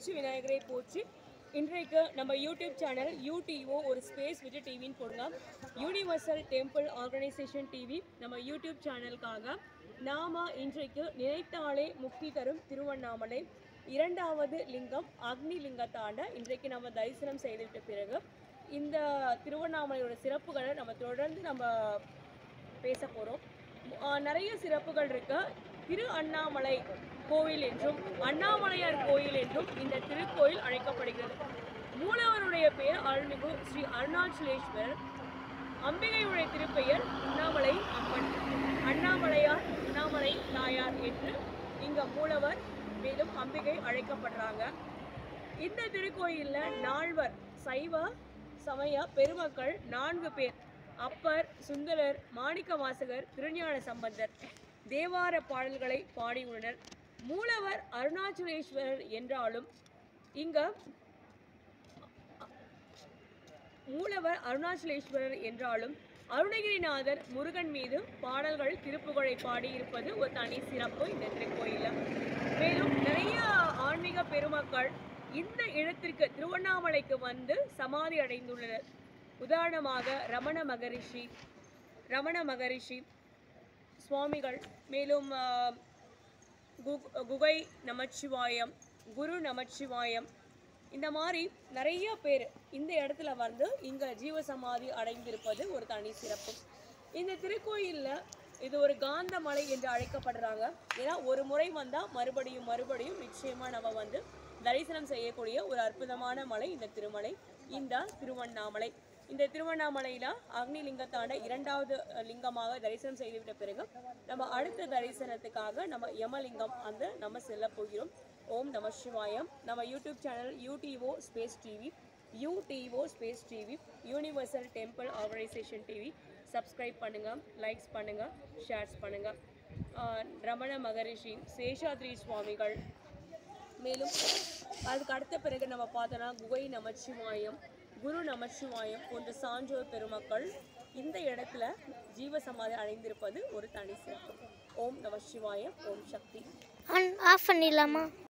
வெற்றி விநாயகரை போற்றி இன்றைக்கு நம்ம யூடியூப் சேனல் யூடிஓ ஒரு ஸ்பேஸ் விட்டு டிவின்னு போடுங்க யூனிவர்சல் டெம்பிள் ஆர்கனைசேஷன் டிவி நம்ம யூடியூப் சேனலுக்காக நாம இன்றைக்கு நினைத்தாலே முக்தி தரும் திருவண்ணாமலை இரண்டாவது லிங்கம் அக்னி லிங்கத்தாண்ட இன்றைக்கு நம்ம தரிசனம் செய்துவிட்ட பிறகு இந்த திருவண்ணாமலையோட சிறப்புகளை நம்ம தொடர்ந்து நம்ம பேச போகிறோம் நிறைய சிறப்புகள் இருக்கு திரு அண்ணாமலை கோயில் என்றும் அண்ணாமலையார் கோயில் என்றும் இந்த திருக்கோயில் அழைக்கப்படுகிறது மூலவருடைய பெயர் அருள்மிகு ஸ்ரீ அருணாச்சலேஸ்வரர் அம்பிகையுடைய திருப்பெயர் அண்ணாமலை அம்மன் அண்ணாமலையார் அண்ணாமலை தாயார் என்று இங்க மூலவர் மேலும் அம்பிகை அழைக்கப்படுறாங்க இந்த திருக்கோயில்ல நால்வர் சைவ சமய பெருமக்கள் நான்கு பேர் அப்பர் சுந்தரர் மாணிக்க வாசகர் திருஞான சம்பந்தர் தேவார பாடல்களை பாடியுள்ளனர் மூலவர் அருணாச்சலேஸ்வரர் என்றாலும் இங்க மூலவர் அருணாச்சலேஸ்வரர் என்றாலும் அருணகிரிநாதர் முருகன் மீது பாடல்கள் திருப்புகழை பாடியிருப்பது ஒரு தனி சிறப்பு இந்த திருக்கோயிலில் மேலும் நிறைய ஆன்மீக பெருமக்கள் இந்த இடத்திற்கு திருவண்ணாமலைக்கு வந்து சமாதி அடைந்துள்ளனர் உதாரணமாக ரமண மகரிஷி ரமண மகரிஷி சுவாமிகள் மேலும் ஆஹ், கு- குகை நமச்சிவாயம் குரு நமச்சிவாயம் இந்த மாதிரி நிறைய பேர் இந்த இடத்துல வந்து இங்க ஜீவசமாதி அடைந்திருப்பது ஒரு தனி சிறப்பு இந்த திருக்கோயில்ல இது ஒரு காந்த மலை என்று அழைக்கப்படுறாங்க ஏன்னா ஒரு முறை வந்தா மறுபடியும் மறுபடியும் நிச்சயமா நம்ம வந்து தரிசனம் செய்யக்கூடிய ஒரு அற்புதமான மலை இந்த திருமலை இந்த திருவண்ணாமலை இந்த திருவண்ணாமலையில அக்னி லிங்கத்தாண்ட இரண்டாவது அஹ், லிங்கமாக தரிசனம் செய்துவிட்ட பிறகு நம்ம அடுத்த தரிசனத்துக்காக நம்ம யமலிங்கம் அந்த நம்ம செல்ல போகிறோம் ஓம் நம சிவாயம் நம்ம YouTube channel UTO space TV UTO space TV universal temple organisation TV subscribe பண்ணுங்க லைக்ஸ் பண்ணுங்க ஷேர்ஸ் பண்ணுங்க ஆஹ், ரமண மகரிஷி சேஷாத்ரி சுவாமிகள் மேலும் அதுக்கு அடுத்த பிறகு நம்ம பார்த்தோன்னா குகை நமச்சிவாயம் குரு நமச்சிவாயம் போன்ற சான்றோர் பெருமக்கள் இந்த இடத்துல ஜீவசமாதி அடைந்திருப்பது ஒரு தனி சிறப்பு ஓம் நம சிவாயம் ஓம் சக்தி ஆன் ஆஃப் பண்ணிடலாமா